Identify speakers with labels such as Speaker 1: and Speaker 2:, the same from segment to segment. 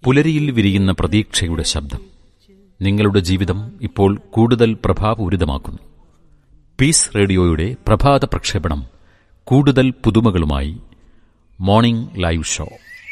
Speaker 1: പുലരിയിൽ വിരിയുന്ന പ്രതീക്ഷയുടെ ശബ്ദം നിങ്ങളുടെ ജീവിതം ഇപ്പോൾ കൂടുതൽ പ്രഭാപൂരിതമാക്കുന്നു പീസ് റേഡിയോയുടെ പ്രഭാത പ്രക്ഷേപണം കൂടുതൽ പുതുമകളുമായി മോർണിംഗ് ലൈവ് ഷോ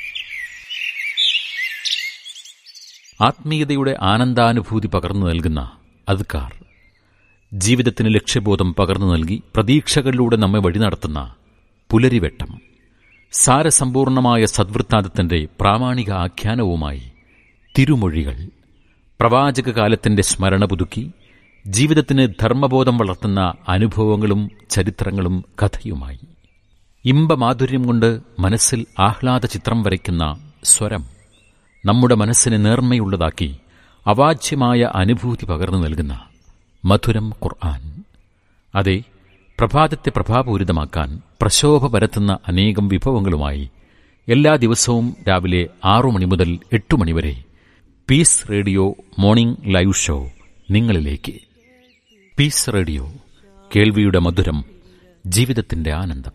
Speaker 1: ആത്മീയതയുടെ ആനന്ദാനുഭൂതി പകർന്നു നൽകുന്ന അദ്കാർ ജീവിതത്തിന് ലക്ഷ്യബോധം പകർന്നു നൽകി പ്രതീക്ഷകളിലൂടെ നമ്മെ വഴി നടത്തുന്ന പുലരിവെട്ടം സാരസമ്പൂർണമായ സദ്വൃത്താന്തത്തിന്റെ പ്രാമാണിക ആഖ്യാനവുമായി തിരുമൊഴികൾ പ്രവാചക കാലത്തിന്റെ സ്മരണ പുതുക്കി ജീവിതത്തിന് ധർമ്മബോധം വളർത്തുന്ന അനുഭവങ്ങളും ചരിത്രങ്ങളും കഥയുമായി ഇമ്പമാധുര്യം കൊണ്ട് മനസ്സിൽ ആഹ്ലാദ ചിത്രം വരയ്ക്കുന്ന സ്വരം നമ്മുടെ മനസ്സിനെ നേർമ്മയുള്ളതാക്കി അവാച്യമായ അനുഭൂതി പകർന്നു നൽകുന്ന മധുരം ഖുർആൻ അതെ പ്രഭാതത്തെ പ്രഭാപൂരിതമാക്കാൻ പ്രശോഭ പരത്തുന്ന അനേകം വിഭവങ്ങളുമായി എല്ലാ ദിവസവും രാവിലെ ആറു മണി മുതൽ എട്ടു മണിവരെ peace radio morning live show നിങ്ങളിലേക്ക് പീസ് റേഡിയോ കേൾവിയുടെ മധുരം ജീവിതത്തിന്റെ ആനന്ദം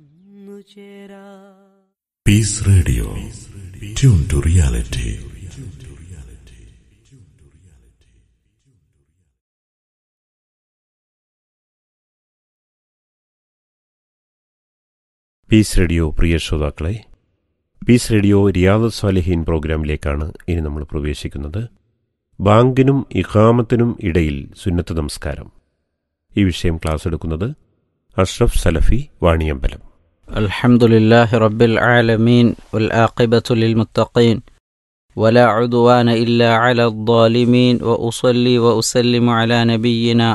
Speaker 2: peace radio tune to reality
Speaker 3: peace radio പ്രിയ ശ്രോതാക്കളെ പീസ് റേഡിയോ റിയാദ് സ്വാലിഹീൻ പ്രോഗ്രാമിലേക്കാണ് ഇനി നമ്മൾ പ്രവേശിക്കുന്നത് ബാങ്കിനും ഇഖാമത്തിനും ഇടയിൽ സുന്നത്ത് നമസ്കാരം ഈ വിഷയം ക്ലാസ് എടുക്കുന്നത് അഷ്റഫ് സലഫി വാണിയമ്പലം
Speaker 4: الحمد لله رب العالمين والآقبة للمتقين ولا عدوان إلا على الظالمين وأصلي وأسلم على نبينا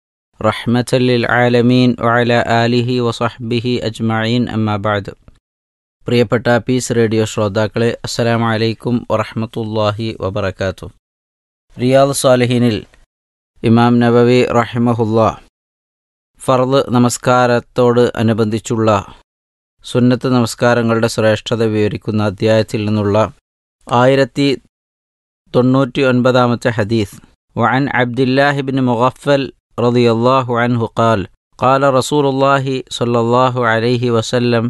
Speaker 4: رحمة للعالمين وعلى آله وصحبه أجمعين أما بعد പ്രിയപ്പെട്ട പീസ് റേഡിയോ ശ്രോതാക്കളെ അസ്സലാമു അലൈക്കും വറഹ്മത്തുള്ളാഹി വബറകാത്തു റിയാദ് സാലിഹീനിൽ ഇമാം നബവി റഹിമഹുല്ലാ ഫർദ് നമസ്കാരത്തോട് അനുബന്ധിച്ചുള്ള സുന്നത്ത് നമസ്കാരങ്ങളുടെ ശ്രേഷ്ഠത വിവരിക്കുന്ന അധ്യായത്തിൽ നിന്നുള്ള ആയിരത്തി തൊണ്ണൂറ്റി ഒൻപതാമത്തെ ഹദീസ് وعن عبد الله بن مغفل رضي الله عنه قال قال رسول الله صلى الله عليه وسلم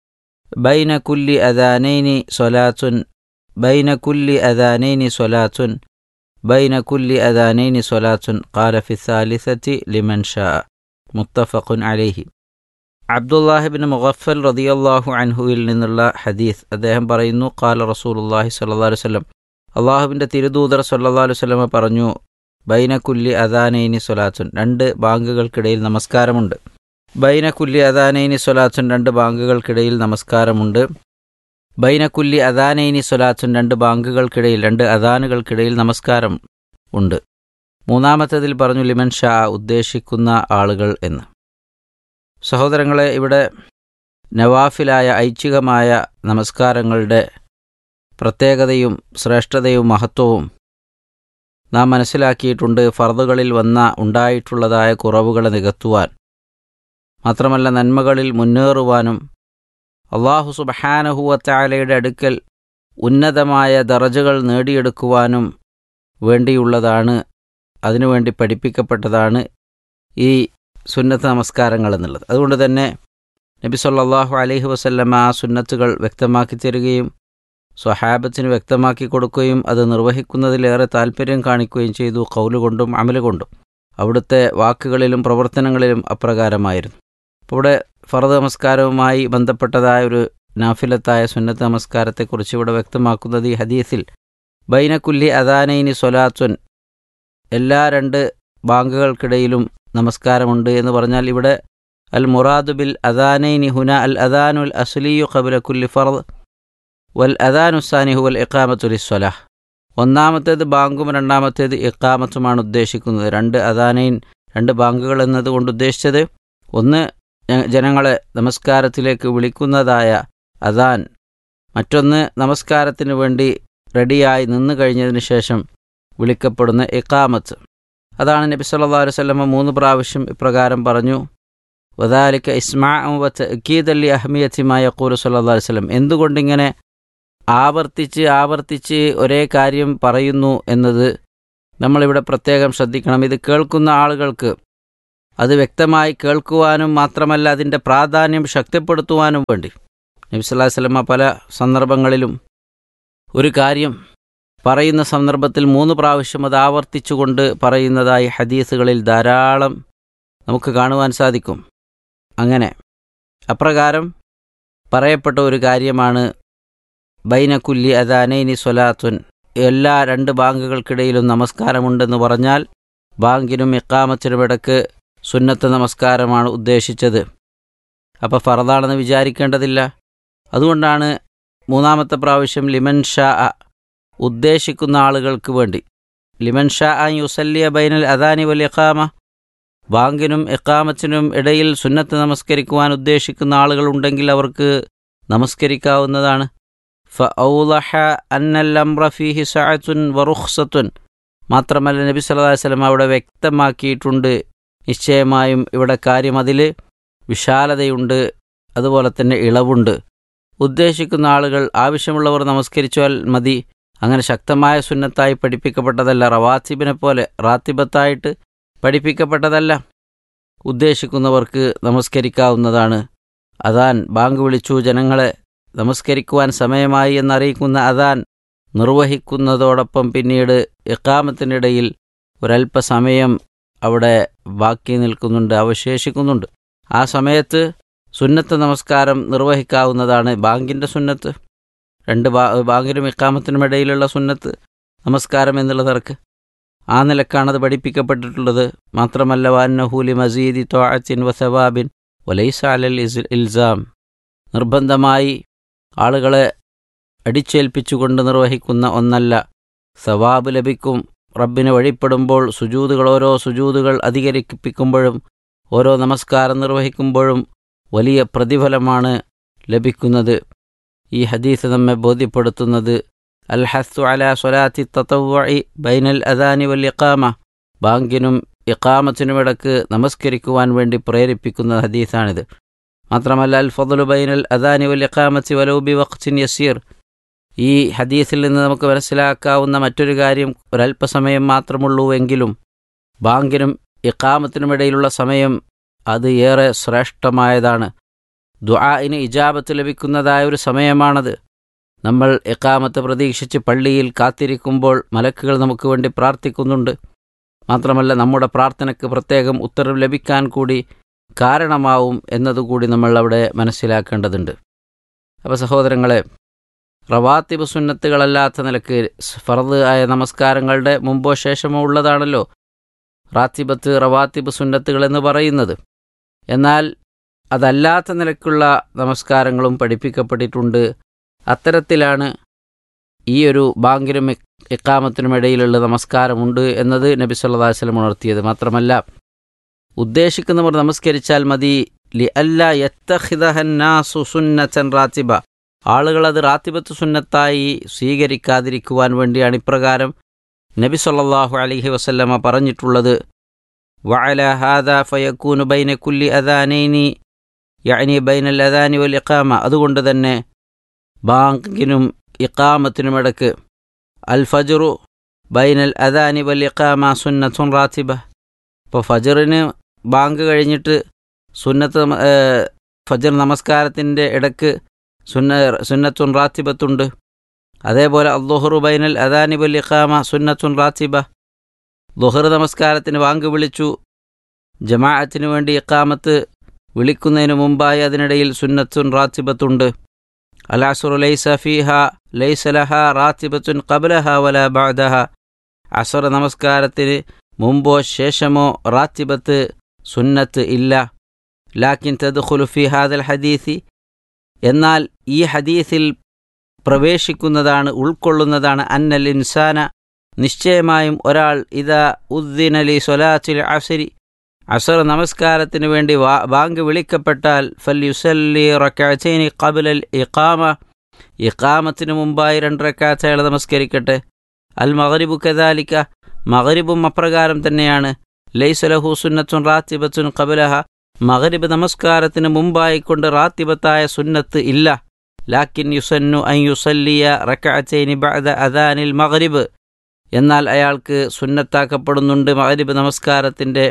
Speaker 4: بين كل أذانين صلاة بين كل أذانين صلاة بين كل أذانين صلاة قال في الثالثة لمن شاء മുത്തഫഖുൻ അലൈഹി അബ്ദുല്ലാഹിബിൻ മുഗഫൽ റദിയല്ലാഹു അൻഹുവിൽ നിന്നുള്ള ഹദീസ് അദ്ദേഹം പറയുന്നു കാല റസൂലുല്ലാഹി സല്ലാ വല്ലം അള്ളാഹുവിൻ്റെ തിരുദൂതർ സല്ലാ വല്ലമ പറഞ്ഞു ബൈനക്കുല്ലി അദാനൈനി സ്വലാത്തുൻ രണ്ട് ബാങ്കുകൾക്കിടയിൽ നമസ്കാരമുണ്ട് ബൈനക്കുല്ലി അദാനൈനി സ്വലാത്തുൻ രണ്ട് ബാങ്കുകൾക്കിടയിൽ നമസ്കാരമുണ്ട് ബൈനക്കുല്ലി അദാനൈനി സ്വലാത്തുൻ രണ്ട് ബാങ്കുകൾക്കിടയിൽ രണ്ട് അദാനുകൾക്കിടയിൽ നമസ്കാരം ഉണ്ട് മൂന്നാമത്തേതിൽ പറഞ്ഞു ലിമൻ ഷാ ഉദ്ദേശിക്കുന്ന ആളുകൾ എന്ന് സഹോദരങ്ങളെ ഇവിടെ നവാഫിലായ ഐച്ഛികമായ നമസ്കാരങ്ങളുടെ പ്രത്യേകതയും ശ്രേഷ്ഠതയും മഹത്വവും നാം മനസ്സിലാക്കിയിട്ടുണ്ട് ഫർദുകളിൽ വന്ന ഉണ്ടായിട്ടുള്ളതായ കുറവുകളെ നികത്തുവാൻ മാത്രമല്ല നന്മകളിൽ മുന്നേറുവാനും അള്ളാഹു സുബഹാനഹുവത്തായാലയുടെ അടുക്കൽ ഉന്നതമായ ദറജകൾ നേടിയെടുക്കുവാനും വേണ്ടിയുള്ളതാണ് അതിനുവേണ്ടി പഠിപ്പിക്കപ്പെട്ടതാണ് ഈ സുന്നത്ത് നമസ്കാരങ്ങൾ എന്നുള്ളത് അതുകൊണ്ട് തന്നെ നബി സല്ലാഹു അലൈഹി വസല്ലമ ആ സുന്നത്തുകൾ വ്യക്തമാക്കി തരികയും സ്വഹാബത്തിന് വ്യക്തമാക്കി കൊടുക്കുകയും അത് നിർവഹിക്കുന്നതിലേറെ താല്പര്യം കാണിക്കുകയും ചെയ്തു കൗലുകൊണ്ടും അമലുകൊണ്ടും അവിടുത്തെ വാക്കുകളിലും പ്രവർത്തനങ്ങളിലും അപ്രകാരമായിരുന്നു അപ്പോൾ ഇവിടെ ഫറദ് നമസ്കാരവുമായി ബന്ധപ്പെട്ടതായ ഒരു നാഫിലത്തായ സുന്നത്ത് നമസ്കാരത്തെക്കുറിച്ച് ഇവിടെ വ്യക്തമാക്കുന്നത് ഈ ഹദീസിൽ ബൈനക്കുല്ലി അദാനൈനി സൊലാത്തുൻ എല്ലാ രണ്ട് ബാങ്കുകൾക്കിടയിലും നമസ്കാരമുണ്ട് എന്ന് പറഞ്ഞാൽ ഇവിടെ അൽ മുറാദു ബിൽ അദാനൈനി ഹുന അൽ അദാനുൽ അസ്ലിയു ഖബുല കുല്ലി ഫർദ് വൽ അദാനുസാനി ഹുവൽ ഇഖാമത്തുലി സ്വലാഹ് ഒന്നാമത്തേത് ബാങ്കും രണ്ടാമത്തേത് ഇഖാമത്തുമാണ് ഉദ്ദേശിക്കുന്നത് രണ്ട് അദാനൈൻ രണ്ട് ബാങ്കുകൾ എന്നതുകൊണ്ട് ഉദ്ദേശിച്ചത് ഒന്ന് ജനങ്ങളെ നമസ്കാരത്തിലേക്ക് വിളിക്കുന്നതായ അദാൻ മറ്റൊന്ന് നമസ്കാരത്തിന് വേണ്ടി റെഡിയായി നിന്നു കഴിഞ്ഞതിന് ശേഷം വിളിക്കപ്പെടുന്ന ഇക്കാമത്ത് അതാണ് നബി സല്ലാ വല്ലമ മൂന്ന് പ്രാവശ്യം ഇപ്രകാരം പറഞ്ഞു വദാലിക്ക ഇസ്മാഅത്ത് അക്കീദല്ലി അഹ്മിയത്തിമായ യക്കൂർ സല്ലാ വല്ലം എന്തുകൊണ്ടിങ്ങനെ ആവർത്തിച്ച് ആവർത്തിച്ച് ഒരേ കാര്യം പറയുന്നു എന്നത് നമ്മളിവിടെ പ്രത്യേകം ശ്രദ്ധിക്കണം ഇത് കേൾക്കുന്ന ആളുകൾക്ക് അത് വ്യക്തമായി കേൾക്കുവാനും മാത്രമല്ല അതിൻ്റെ പ്രാധാന്യം ശക്തിപ്പെടുത്തുവാനും വേണ്ടി നബി സല്ലാ വല്ലമ പല സന്ദർഭങ്ങളിലും ഒരു കാര്യം പറയുന്ന സന്ദർഭത്തിൽ മൂന്ന് പ്രാവശ്യം അത് ആവർത്തിച്ചുകൊണ്ട് പറയുന്നതായി ഹദീസുകളിൽ ധാരാളം നമുക്ക് കാണുവാൻ സാധിക്കും അങ്ങനെ അപ്രകാരം പറയപ്പെട്ട ഒരു കാര്യമാണ് ബൈനക്കുല്ലി അദാനൈനി സ്വലാത്തുൻ എല്ലാ രണ്ട് ബാങ്കുകൾക്കിടയിലും നമസ്കാരമുണ്ടെന്ന് പറഞ്ഞാൽ ബാങ്കിനും ഇക്കാമത്തിനും ഇടക്ക് സുന്നത്ത് നമസ്കാരമാണ് ഉദ്ദേശിച്ചത് അപ്പോൾ ഫറദാണെന്ന് വിചാരിക്കേണ്ടതില്ല അതുകൊണ്ടാണ് മൂന്നാമത്തെ പ്രാവശ്യം ലിമൻ ഷാ അ ഉദ്ദേശിക്കുന്ന ആളുകൾക്ക് വേണ്ടി ലിമൻ ഷാ അ യുസല്ലിയ ബൈനൽ അദാനി വൽ ഇഖാമ ബാങ്കിനും ഇഖാമത്തിനും ഇടയിൽ സുന്നത്ത് നമസ്കരിക്കുവാൻ ഉദ്ദേശിക്കുന്ന ആളുകളുണ്ടെങ്കിൽ അവർക്ക് നമസ്കരിക്കാവുന്നതാണ് ഫൗലഹ അന്നൽ അംറ ഫീഹി സഅത്തുൻ വറുഖ്സത്തുൻ മാത്രമല്ല നബി സല്ലല്ലാഹു അലൈഹി വസല്ലം അവിടെ വ്യക്തമാക്കിയിട്ടുണ്ട് നിശ്ചയമായും ഇവിടെ കാര്യം അതിൽ വിശാലതയുണ്ട് അതുപോലെ തന്നെ ഇളവുണ്ട് ഉദ്ദേശിക്കുന്ന ആളുകൾ ആവശ്യമുള്ളവർ നമസ്കരിച്ചാൽ മതി അങ്ങനെ ശക്തമായ സുന്നത്തായി പഠിപ്പിക്കപ്പെട്ടതല്ല റവാത്തിബിനെ പോലെ റാത്തിബത്തായിട്ട് പഠിപ്പിക്കപ്പെട്ടതല്ല ഉദ്ദേശിക്കുന്നവർക്ക് നമസ്കരിക്കാവുന്നതാണ് അതാൻ ബാങ്ക് വിളിച്ചു ജനങ്ങളെ നമസ്കരിക്കുവാൻ സമയമായി എന്നറിയിക്കുന്ന അതാൻ നിർവഹിക്കുന്നതോടൊപ്പം പിന്നീട് ഇക്കാമത്തിനിടയിൽ ഒരല്പസമയം അവിടെ ബാക്കി നിൽക്കുന്നുണ്ട് അവശേഷിക്കുന്നുണ്ട് ആ സമയത്ത് സുന്നത്ത് നമസ്കാരം നിർവഹിക്കാവുന്നതാണ് ബാങ്കിൻ്റെ സുന്നത്ത് രണ്ട് ബാ ബാങ്കിനും ഇക്കാമത്തിനും ഇടയിലുള്ള സുന്നത്ത് നമസ്കാരം എന്നുള്ള തർക്ക് ആ നിലക്കാണത് പഠിപ്പിക്കപ്പെട്ടിട്ടുള്ളത് മാത്രമല്ല വാന്നഹൂലി മസീദി തോഅത്തിൻ വസവാബിൻ വലൈസ അലൽ ഇസ് ഇൽസാം നിർബന്ധമായി ആളുകളെ അടിച്ചേൽപ്പിച്ചുകൊണ്ട് നിർവഹിക്കുന്ന ഒന്നല്ല സവാബ് ലഭിക്കും റബ്ബിന് വഴിപ്പെടുമ്പോൾ സുജൂതുകൾ ഓരോ സുജൂതുകൾ അധികരിപ്പിക്കുമ്പോഴും ഓരോ നമസ്കാരം നിർവഹിക്കുമ്പോഴും വലിയ പ്രതിഫലമാണ് ലഭിക്കുന്നത് ഈ ഹദീസ് നമ്മെ ബോധ്യപ്പെടുത്തുന്നത് അൽ ഹസ്തു അല സ്വലാത്തി തത്തവ്വഇ ബൈനൽ അദാനി വൽ ഇഖാമ ബാങ്കിനും ഇഖാമത്തിനുമിടക്ക് നമസ്കരിക്കുവാൻ വേണ്ടി പ്രേരിപ്പിക്കുന്ന ഹദീസാണിത് മാത്രമല്ല അൽ ഫضലു ബൈനൽ അദാനി വൽ ഇഖാമത്തി വലൗബി വഖ്തിൻ യസീർ ഈ ഹദീസിൽ നിന്ന് നമുക്ക് മനസ്സിലാക്കാവുന്ന മറ്റൊരു കാര്യം ഒരല്പസമയം മാത്രമുള്ളൂ എങ്കിലും ബാങ്കിനും ഇഖാമത്തിനുമിടയിലുള്ള സമയം അത് ഏറെ ശ്രേഷ്ഠമായതാണ് ദുആഇന് ഇജാബത്ത് ലഭിക്കുന്നതായ ഒരു സമയമാണത് നമ്മൾ ഇഖാമത്ത് പ്രതീക്ഷിച്ച് പള്ളിയിൽ കാത്തിരിക്കുമ്പോൾ മലക്കുകൾ നമുക്ക് വേണ്ടി പ്രാർത്ഥിക്കുന്നുണ്ട് മാത്രമല്ല നമ്മുടെ പ്രാർത്ഥനയ്ക്ക് പ്രത്യേകം ഉത്തരവ് ലഭിക്കാൻ കൂടി കാരണമാവും എന്നതുകൂടി നമ്മൾ അവിടെ മനസ്സിലാക്കേണ്ടതുണ്ട് അപ്പോൾ സഹോദരങ്ങളെ റവാത്തിബ് സുന്നത്തുകളല്ലാത്ത നിലക്ക് ഫറദ് ആയ നമസ്കാരങ്ങളുടെ മുമ്പോ ശേഷമോ ഉള്ളതാണല്ലോ റാത്തിബത്ത് റവാത്തിബ് സുന്നത്തുകൾ എന്ന് പറയുന്നത് എന്നാൽ അതല്ലാത്ത നിലക്കുള്ള നമസ്കാരങ്ങളും പഠിപ്പിക്കപ്പെട്ടിട്ടുണ്ട് അത്തരത്തിലാണ് ഈ ഒരു ബാങ്കിനും ഇക്കാമത്തിനും ഇടയിലുള്ള നമസ്കാരമുണ്ട് എന്നത് നബി സല്ലല്ലാഹു അലൈഹി വസല്ലം ഉണർത്തിയത് മാത്രമല്ല ഉദ്ദേശിക്കുന്നവർ നമസ്കരിച്ചാൽ മതി ലി അല്ല യത്തഹിദഹന്നാസു സുന്നത്തൻ റാത്തിബ ആളുകൾ അത് റാത്തിബത്ത് സുന്നത്തായി സ്വീകരിക്കാതിരിക്കുവാൻ വേണ്ടിയാണ് ഇപ്രകാരം നബി സല്ലല്ലാഹു അലൈഹി വസല്ലമ പറഞ്ഞിട്ടുള്ളത് വഅല ഹാദാ ഫയക്കൂനു ബൈന കുല്ലി അദാനൈനി യഅനി ബൈനൽ അദാനി വൽ ഇഖാമ അതുകൊണ്ട് തന്നെ ബാങ്കിനും ഇഖാമത്തിനുമിടക്ക് അൽ ഫജറു ബൈനൽ അദാനി വൽ ഇഖാമ സുന്നത്തുൻ റാത്തിബ ഇപ്പോൾ ഫജറിന് ബാങ്ക് കഴിഞ്ഞിട്ട് സുന്നത്ത് ഫജർ നമസ്കാരത്തിൻ്റെ ഇടക്ക് സുന്ന സുന്നത്തുൻ റാത്തിബത്തുണ്ട് അതേപോലെ അദ്ദുഹറു ബൈനൽ അദാനി വൽ ഇഖാമ സുന്നത്തുൻ റാത്തിബ ദുഹർ നമസ്കാരത്തിന് വാങ്ക് വിളിച്ചു ജമാഅത്തിന് വേണ്ടി ഇഖാമത്ത് വിളിക്കുന്നതിന് മുമ്പായി അതിനിടയിൽ സുന്നത്തുൻ റാത്തിബത്തുണ്ട് അലാസുറു ലൈസ ഫീഹ ലൈസ ലഹ റാത്തിബത്തുൻ ഖബ്ലഹ വല ബഅദഹ അസർ നമസ്കാരത്തിന് മുമ്പോ ശേഷമോ റാത്തിബത്ത് സുന്നത്ത് ഇല്ല ലാക്കിൻ തദ്ഖുലു ഫി ഹാദൽ ഹദീസി എന്നാൽ ഈ ഹദീസിൽ പ്രവേശിക്കുന്നതാണ് ഉൾക്കൊള്ളുന്നതാണ് അന്നൽ ഇൻസാന നിശ്ചയമായും ഒരാൾ ഇതാ ഉദ്ദിനലി സൊലാത്തിൽ അസരി അസർ നമസ്കാരത്തിന് വേണ്ടി ബാങ്ക് വിളിക്കപ്പെട്ടാൽ ഫൽ യുസല്ലി റക്കാച്ചൈനി കബുലൽ ഇഖാമ ഇഖാമത്തിന് മുമ്പായി രണ്ട് റക്കാച്ച അയാൾ നമസ്കരിക്കട്ടെ അൽ മഗരിബു കദാലിക്ക മഗരിബും അപ്രകാരം തന്നെയാണ് ലൈസലഹു സുന്നത്തുൻ റാത്തിബത്തുൻ കബലഹ മഗരിബ് നമസ്കാരത്തിന് മുമ്പായിക്കൊണ്ട് റാത്തിബത്തായ സുന്നത്ത് ഇല്ല ലാക്കിൻ യുസന്നു അൻ യുസല്ലിയ റക്കാച്ചൈനി ബഅദ അദാനിൽ മഗരിബ് എന്നാൽ അയാൾക്ക് സുന്നത്താക്കപ്പെടുന്നുണ്ട് മഗരിബ് നമസ്കാരത്തിൻ്റെ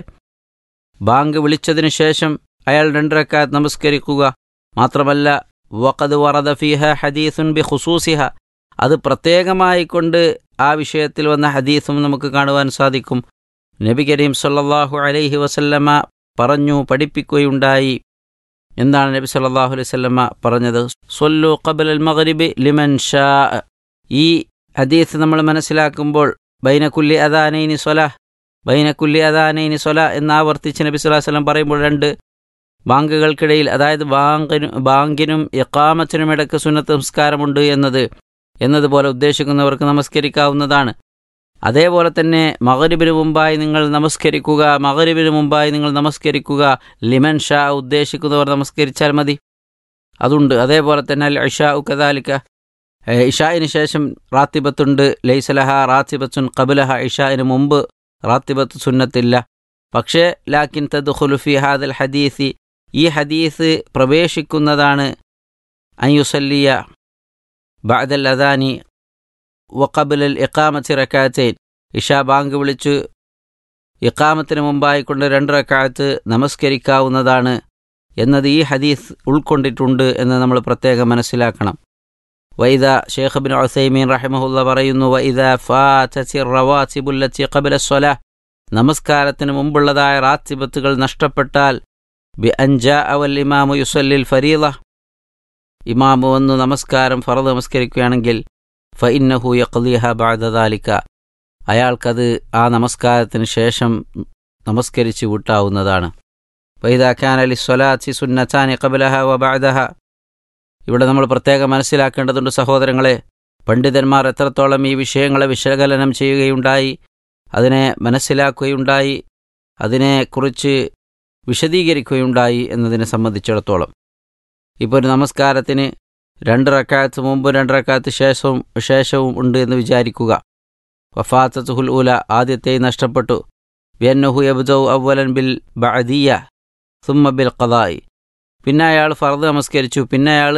Speaker 4: ബാങ്ക് വിളിച്ചതിനു ശേഷം അയാൾ രണ്ട് റക്കാത്ത് നമസ്കരിക്കുക മാത്രമല്ല വഖദ് വറദ ഫീഹ ഹദീസുൻ ബി ഖുസൂസിഹ അത് പ്രത്യേകമായി കൊണ്ട് ആ വിഷയത്തിൽ വന്ന ഹദീസും നമുക്ക് കാണുവാൻ സാധിക്കും നബി കരീം സല്ലല്ലാഹു അലൈഹി വസല്ലമ പറഞ്ഞു പഠിപ്പിക്കുകയുണ്ടായി എന്താണ് നബി സല്ലല്ലാഹു അലൈഹി വസല്ലമ പറഞ്ഞത് സൊല്ലു ഖബൽ മഗ്രിബി ലിമൻ ഷാ ഈ ഹദീസ് നമ്മൾ മനസ്സിലാക്കുമ്പോൾ ബൈനക്കുല്ലി അദാനൈനി സ്വല ബൈനക്കുല്ലി അദാനൈനി സ്വല എന്നാവർത്തിച്ച് നബി സല്ലല്ലാഹു അലൈഹി വസല്ലം പറയുമ്പോൾ രണ്ട് ബാങ്കുകൾക്കിടയിൽ അതായത് ബാങ്കിനും ബാങ്കിനും ഇക്കാമത്തിനും ഇടയ്ക്ക് സുന്നത്ത് സംസ്കാരമുണ്ട് എന്നത് എന്നതുപോലെ ഉദ്ദേശിക്കുന്നവർക്ക് നമസ്കരിക്കാവുന്നതാണ് അതേപോലെ തന്നെ മകരിബിന് മുമ്പായി നിങ്ങൾ നമസ്കരിക്കുക മകരിബിന് മുമ്പായി നിങ്ങൾ നമസ്കരിക്കുക ലിമൻ ഷാ ഉദ്ദേശിക്കുന്നവർ നമസ്കരിച്ചാൽ മതി അതുണ്ട് അതേപോലെ തന്നെ അൽ ഇഷാ കദാലിക്ക ഏഹ് ഇഷായിന് ശേഷം റാത്തിബത്തുണ്ട് ലൈസലഹ റാത്തിബത്തുൻ കബുലഹ ഇഷായിന് മുമ്പ് റാത്തിബത്ത് സുന്നത്തില്ല പക്ഷേ ലാക്കിൻ തദ്ഖുലുഫി ഹാദൽ ഹദീസി ഈ ഹദീസ് പ്രവേശിക്കുന്നതാണ് അയ്യുസല്ലിയ ബഅദൽ അദാനി വഖബുലൽ ഇഖാമത്തി റക്കാത്തൈൻ ഇഷാ ബാങ്ക് വിളിച്ച് ഇഖാമത്തിന് മുമ്പായിക്കൊണ്ട് രണ്ട് റക്കാത്ത് നമസ്കരിക്കാവുന്നതാണ് എന്നത് ഈ ഹദീസ് ഉൾക്കൊണ്ടിട്ടുണ്ട് എന്ന് നമ്മൾ പ്രത്യേകം മനസ്സിലാക്കണം വൈദ ഷേഖ് ബിൻ ഉസൈമീൻ റഹിമഹുല്ല പറയുന്നു വൈദ ഫാതത്തി റവാസിബുല്ലത്തി ഖബല സ്വലാ നമസ്കാരത്തിന് മുമ്പുള്ളതായ റാത്തിബത്തുകൾ നഷ്ടപ്പെട്ടാൽ ബി അൻജാ അവൽ ഇമാമു യുസല്ലിൽ ഫരീല ഇമാമു വന്നു നമസ്കാരം ഫറദ് നമസ്കരിക്കുകയാണെങ്കിൽ ഫ ഇന്നഹു യഖ്ലിഹ ബഅദാലിക അയാൾക്കത് ആ നമസ്കാരത്തിന് ശേഷം നമസ്കരിച്ച് വിട്ടാവുന്നതാണ് വൈദാ ഖാൻ അലി സ്വലാത്തി സുന്നത്താനി ഖബലഹ വ ബഅദഹ ഇവിടെ നമ്മൾ പ്രത്യേകം മനസ്സിലാക്കേണ്ടതുണ്ട് സഹോദരങ്ങളെ പണ്ഡിതന്മാർ എത്രത്തോളം ഈ വിഷയങ്ങളെ വിശകലനം ചെയ്യുകയുണ്ടായി അതിനെ മനസ്സിലാക്കുകയുണ്ടായി അതിനെക്കുറിച്ച് വിശദീകരിക്കുകയുണ്ടായി എന്നതിനെ സംബന്ധിച്ചിടത്തോളം ഇപ്പോൾ ഒരു നമസ്കാരത്തിന് രണ്ട് റക്കാത്ത് മുമ്പ് രണ്ട് റക്കാത്ത് ശേഷവും ശേഷവും ഉണ്ട് എന്ന് വിചാരിക്കുക വഫാത്തുൽ ഉല ആദ്യത്തെ നഷ്ടപ്പെട്ടു ബിയന്നഹു യബ്ദൗ അവലൻ ബിൽ ബഅദിയ സുമ്മ ബിൽ ഖദായി പിന്നെ അയാൾ ഫർദ് നമസ്കരിച്ചു പിന്നെ അയാൾ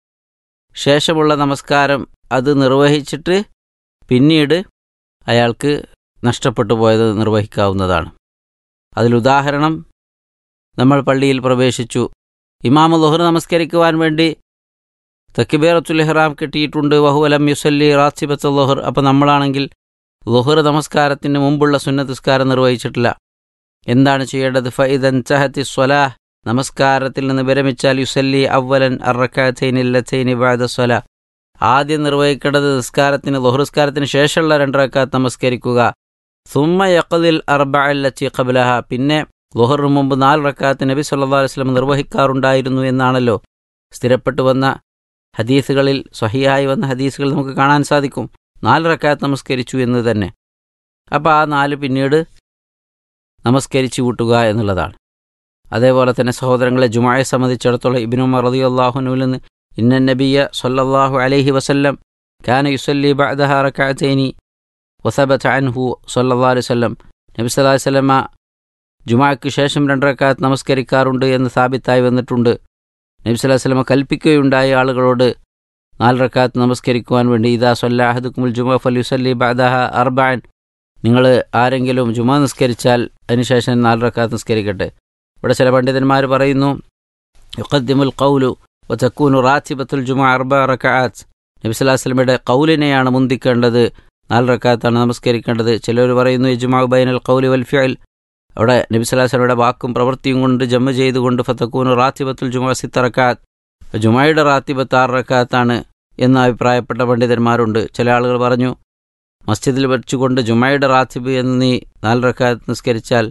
Speaker 4: ശേഷമുള്ള നമസ്കാരം അത് നിർവഹിച്ചിട്ട് പിന്നീട് അയാൾക്ക് നഷ്ടപ്പെട്ടു പോയത് നിർവഹിക്കാവുന്നതാണ് അതിലുദാഹരണം നമ്മൾ പള്ളിയിൽ പ്രവേശിച്ചു ഇമാമ ലുഹർ നമസ്കരിക്കുവാൻ വേണ്ടി തക്കിബേറത്തുൽ ഇഹ്റാം കിട്ടിയിട്ടുണ്ട് വഹുവലം യുസല്ലി റാസിബത്ത് ലുഹർ അപ്പോൾ നമ്മളാണെങ്കിൽ ലുഹർ നമസ്കാരത്തിന് മുമ്പുള്ള സുന്നതസ്കാരം നിർവഹിച്ചിട്ടില്ല എന്താണ് ചെയ്യേണ്ടത് ഫൈദൻ ചഹത്തി സ്വലാഹ് നമസ്കാരത്തിൽ നിന്ന് വിരമിച്ചാൽ യുസല്ലി അവലൻ അറക്കാത്തൈനില്ലത്തൈനി ബാദ സ്വല ആദ്യം നിർവഹിക്കേണ്ടത് നിസ്കാരത്തിന് ലുഹർസ്കാരത്തിന് ശേഷമുള്ള രണ്ടറക്കാത്ത് നമസ്കരിക്കുക സുമ്മ യഖദിൽ അർബഅല്ലത്തി ഖബ്ലഹ പിന്നെ ലുഹറിന് മുമ്പ് നാല് റക്കാത്ത് നബി സല്ലല്ലാഹു അലൈഹി വസല്ലം നിർവഹിക്കാറുണ്ടായിരുന്നു എന്നാണല്ലോ സ്ഥിരപ്പെട്ടു വന്ന ഹദീസുകളിൽ സ്വഹിയായി വന്ന ഹദീസുകൾ നമുക്ക് കാണാൻ സാധിക്കും നാല് റക്കാത്ത് നമസ്കരിച്ചു എന്ന് തന്നെ അപ്പോൾ ആ നാല് പിന്നീട് നമസ്കരിച്ചു കൂട്ടുക എന്നുള്ളതാണ് അതേപോലെ തന്നെ സഹോദരങ്ങളെ ജുമായെ സംബന്ധിച്ചിടത്തോളം ഇബിനു മറദി അള്ളാഹുനുവിൽ നിന്ന് ഇന്ന നബിയ സല്ലല്ലാഹു അലൈഹി വസല്ലം കാന യുസല്ലി ബഅദഹ റകഅതൈനി വസബത അൻഹു സല്ലല്ലാഹു അലൈഹി വസല്ലം നബി സല്ലല്ലാഹു അലൈഹി വസല്ലമ ജുമാക്ക് ശേഷം രണ്ടരക്കാത്ത് നമസ്കരിക്കാറുണ്ട് എന്ന് സാബിത്തായി വന്നിട്ടുണ്ട് നബി സല്ലല്ലാഹു അലൈഹി വസല്ലമ കൽപ്പിക്കുകയുണ്ടായ ആളുകളോട് നാല് റക്കാത്ത് നമസ്കരിക്കുവാൻ വേണ്ടി ഇദാ സല്ലാഹദുക്കുമുൽ ജുമ ഫൽ യുസല്ലി ബഅദഹ അർബഅൻ നിങ്ങൾ ആരെങ്കിലും ജുമ നിസ്കരിച്ചാൽ അതിനുശേഷം നാല് റക്കാത്ത് നിസ്കരിക്കട്ടെ ഇവിടെ ചില പണ്ഡിതന്മാർ പറയുന്നു യുഖദ്ദിമുൽ ഖൗലു വതക്കൂനു റാത്തിബത്തുൽ ജുമ അർബ റക്കആത്ത് നബി സല്ലല്ലാഹു അലൈഹി വസല്ലമയുടെ ഖൗലിനെയാണ് മുന്തിക്കേണ്ടത് നാല് റക്കാത്താണ് നമസ്കരിക്കേണ്ടത് ചിലർ പറയുന്നു ഇജ്മാ ബൈനൽ ഖൗലി വൽ ഫിഅൽ അവിടെ നബി സല്ലല്ലാഹു അലൈഹി വസല്ലമയുടെ വാക്കും പ്രവൃത്തിയും കൊണ്ട് ജമ്മ ചെയ്തുകൊണ്ട് ഫതക്കൂനു റാത്തിബത്തുൽ ജുമ സിത്ത റക്കാത്ത് ജുമയുടെ റാത്തിബത്ത് ആറ് റക്കാത്താണ് എന്ന് അഭിപ്രായപ്പെട്ട പണ്ഡിതന്മാരുണ്ട് ചില ആളുകൾ പറഞ്ഞു മസ്ജിദിൽ വെച്ചുകൊണ്ട് ജുമയുടെ റാത്തിബ് എന്ന് നീ നാല് റക്കാത്ത് നിസ്കരിച്ചാൽ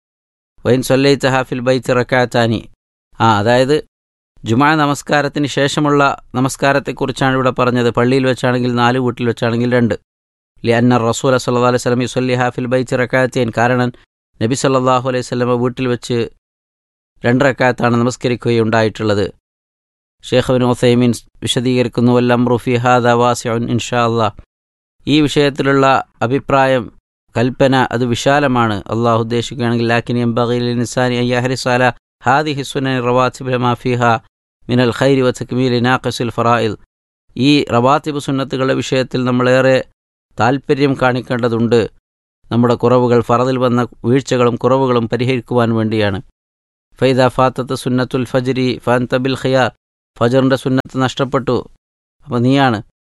Speaker 4: വൈൻ സൊല്ലൈത്ത് ഹാഫിൽ ബൈത്ത് റക്കാത്താനി ആ അതായത് ജുമാ നമസ്കാരത്തിന് ശേഷമുള്ള നമസ്കാരത്തെക്കുറിച്ചാണ് ഇവിടെ പറഞ്ഞത് പള്ളിയിൽ വെച്ചാണെങ്കിൽ നാല് വീട്ടിൽ വെച്ചാണെങ്കിൽ രണ്ട് ലി അന്ന റസൂൽ സല്ലാ അലൈഹി സ്വലം യുസല്ലി ഹാഫിൽ ബൈത്ത് റക്കാത്തേൻ കാരണം നബി സല്ലാഹു അലൈഹി സ്വലമ വീട്ടിൽ വെച്ച് രണ്ട് റക്കാത്താണ് നമസ്കരിക്കുകയുണ്ടായിട്ടുള്ളത് ഷേഖ് ബിൻ ഒസൈമീൻ വിശദീകരിക്കുന്നു വല്ലം റുഫി ഹാദ വാസിഉൻ ഇൻഷാ അള്ളാഹ് ഈ വിഷയത്തിലുള്ള അഭിപ്രായം കൽപ്പന അത് വിശാലമാണ് അള്ളാഹു ഉദ്ദേശിക്കുകയാണെങ്കിൽ ലാക്കിൻ എംബഗീൽ നിസാനി അയ്യാഹരിസാല ഹാദി ഹിസുന റവാത്തിബ് മാഫിഹ മിനൽ ഖൈരി വ തക്മീലി നാഖസുൽ ഫറായിൽ ഈ റവാത്തിബ് സുന്നത്തുകളുടെ വിഷയത്തിൽ നമ്മളേറെ താൽപ്പര്യം കാണിക്കേണ്ടതുണ്ട് നമ്മുടെ കുറവുകൾ ഫറദിൽ വന്ന വീഴ്ചകളും കുറവുകളും പരിഹരിക്കുവാൻ വേണ്ടിയാണ് ഫൈദ ഫാത്തത്ത് സുന്നത്തുൽ ഫജ്രി ഫാൻ തബിൽ ഖിയാർ ഫജറിൻ്റെ സുന്നത്ത് നഷ്ടപ്പെട്ടു അപ്പോൾ നീയാണ്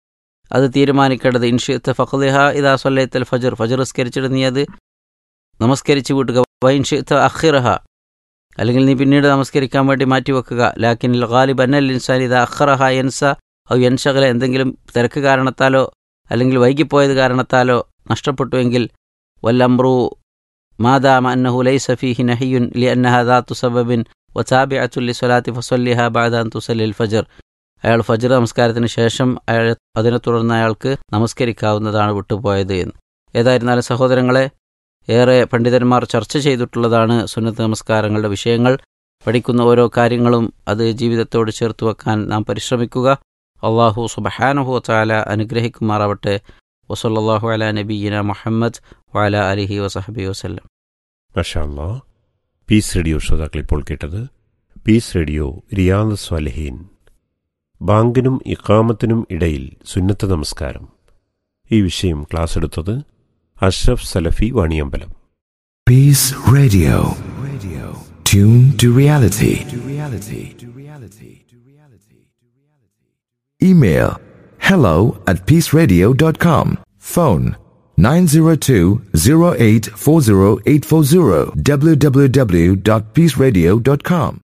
Speaker 4: അത് തീരുമാനിക്കേണ്ടത് ഇൻഷിത്ത് ഫഖ്ലിഹ ഇദാ സൊല്ലത്തൽ ഫജർ ഫജർ നിസ്കരിച്ചിട്ട് നീ അത് നമസ്കരിച്ച് വിട്ടുക വൈൻഷിത്ത് അഖിറഹ അല്ലെങ്കിൽ നീ പിന്നീട് നമസ്കരിക്കാൻ വേണ്ടി മാറ്റിവെക്കുക ലാക്കിൻ ഗാലിബ് അന്നൽ ഇൻസാൻ ഇത് അഖറഹ യൻസ ഔ യൻഷകല എന്തെങ്കിലും തിരക്ക് കാരണത്താലോ അല്ലെങ്കിൽ വൈകിപ്പോയത് കാരണത്താലോ നഷ്ടപ്പെട്ടുവെങ്കിൽ വല്ലംറു മാദാമ അന്നഹു ലൈസ ഫീഹി നഹിയുൻ ലി അന്നഹ ദാത്തു സബബിൻ വസാബിഅത്തുല്ലി സ്വലാത്തി ഫസല്ലിഹ ബാദാൻ തുസല്ലിൽ ഫജർ അയാൾ ഫജർ നമസ്കാരത്തിന് ശേഷം അയാൾ അതിനെ തുടർന്ന് അയാൾക്ക് നമസ്കരിക്കാവുന്നതാണ് വിട്ടുപോയത് എന്ന് ഏതായിരുന്നാലും സഹോദരങ്ങളെ ഏറെ പണ്ഡിതന്മാർ ചർച്ച ചെയ്തിട്ടുള്ളതാണ് സുന്നത്ത് നമസ്കാരങ്ങളുടെ വിഷയങ്ങൾ പഠിക്കുന്ന ഓരോ കാര്യങ്ങളും അത് ജീവിതത്തോട് ചേർത്ത് വെക്കാൻ നാം പരിശ്രമിക്കുക അള്ളാഹു സുബഹാനഹു താല അനുഗ്രഹിക്കുമാറാവട്ടെ വസല്ലാഹു അല നബീന മുഹമ്മദ് വഅല അലിഹി വസഹബി വസ്ലം
Speaker 3: മഷാല്ലാ പീസ് റേഡിയോ ശ്രോതാക്കൾ ഇപ്പോൾ കേട്ടത് പീസ് റേഡിയോ റിയാദ് സ്വാലഹീൻ ബാങ്കിനും ഇഖാമത്തിനും ഇടയിൽ സുന്നത്ത് നമസ്കാരം ഈ വിഷയം ക്ലാസ് എടുത്തത് അഷ്റഫ് സലഫി Vaniyambalam
Speaker 2: Peace Radio. Radio. Tune to reality. To reality. To reality. To reality. Email hello at peaceradio.com. Phone 902-0840840 www.peaceradio.com.